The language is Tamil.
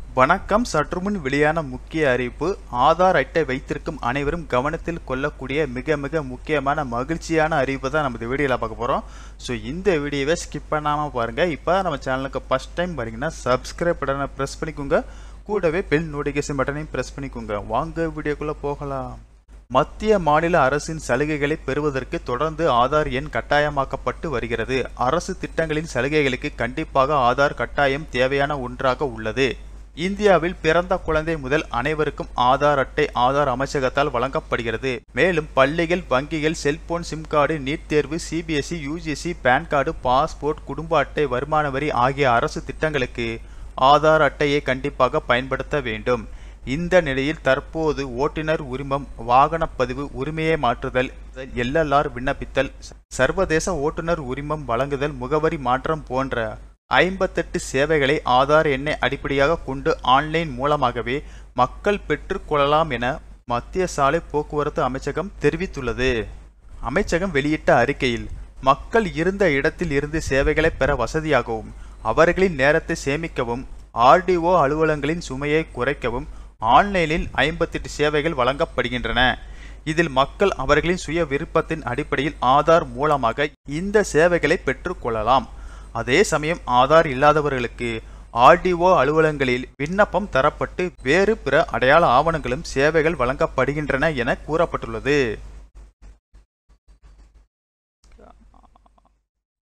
வணக்கம் சற்றுமுன் வெளியான முக்கிய அறிவிப்பு ஆதார் அட்டை வைத்திருக்கும் அனைவரும் கவனத்தில் கொள்ளக்கூடிய மிக மிக முக்கியமான மகிழ்ச்சியான அறிவிப்பு தான் நம்ம இந்த வீடியோவில் பார்க்க போகிறோம் ஸோ இந்த வீடியோவை ஸ்கிப் பண்ணாமல் பாருங்கள் இப்போ நம்ம சேனலுக்கு ஃபஸ்ட் டைம் பாருங்கன்னா சப்ஸ்கிரைப் பட்டனை ப்ரெஸ் பண்ணிக்கோங்க கூடவே பெல் நோட்டிஃபிகேஷன் பட்டனையும் ப்ரெஸ் பண்ணிக்கோங்க வாங்க வீடியோக்குள்ளே போகலாம் மத்திய மாநில அரசின் சலுகைகளை பெறுவதற்கு தொடர்ந்து ஆதார் எண் கட்டாயமாக்கப்பட்டு வருகிறது அரசு திட்டங்களின் சலுகைகளுக்கு கண்டிப்பாக ஆதார் கட்டாயம் தேவையான ஒன்றாக உள்ளது இந்தியாவில் பிறந்த குழந்தை முதல் அனைவருக்கும் ஆதார் அட்டை ஆதார் அமைச்சகத்தால் வழங்கப்படுகிறது மேலும் பள்ளிகள் வங்கிகள் செல்போன் சிம் கார்டு நீட் தேர்வு CBSE UGC pan card passport குடும்ப அட்டை வருமான வரி ஆகிய அரசு திட்டங்களுக்கு ஆதார் அட்டையை கண்டிப்பாக பயன்படுத்த வேண்டும் இந்த நிலையில் தற்போது ஓட்டுநர் உரிமம் வாகனப்பதிவு உரிமையை மாற்றுதல் எல்எல்ஆர் விண்ணப்பித்தல் சர்வதேச ஓட்டுநர் உரிமம் வழங்குதல் முகவரி மாற்றம் போன்ற ஐம்பத்தெட்டு சேவைகளை ஆதார் எண்ணை அடிப்படையாக கொண்டு ஆன்லைன் மூலமாகவே மக்கள் பெற்றுக்கொள்ளலாம் என மத்திய சாலை போக்குவரத்து அமைச்சகம் தெரிவித்துள்ளது அமைச்சகம் வெளியிட்ட அறிக்கையில் மக்கள் இருந்த இடத்தில் இருந்து சேவைகளை பெற வசதியாகவும் அவர்களின் நேரத்தை சேமிக்கவும் ஆர்டிஓ அலுவலகங்களின் சுமையை குறைக்கவும் ஆன்லைனில் ஐம்பத்தெட்டு சேவைகள் வழங்கப்படுகின்றன இதில் மக்கள் அவர்களின் சுய விருப்பத்தின் அடிப்படையில் ஆதார் மூலமாக இந்த சேவைகளை பெற்றுக்கொள்ளலாம் அதே சமயம் ஆதார் இல்லாதவர்களுக்கு ஆர்டிஓ அலுவலகங்களில் விண்ணப்பம் தரப்பட்டு வேறு பிற அடையாள ஆவணங்களும் சேவைகள் வழங்கப்படுகின்றன என கூறப்பட்டுள்ளது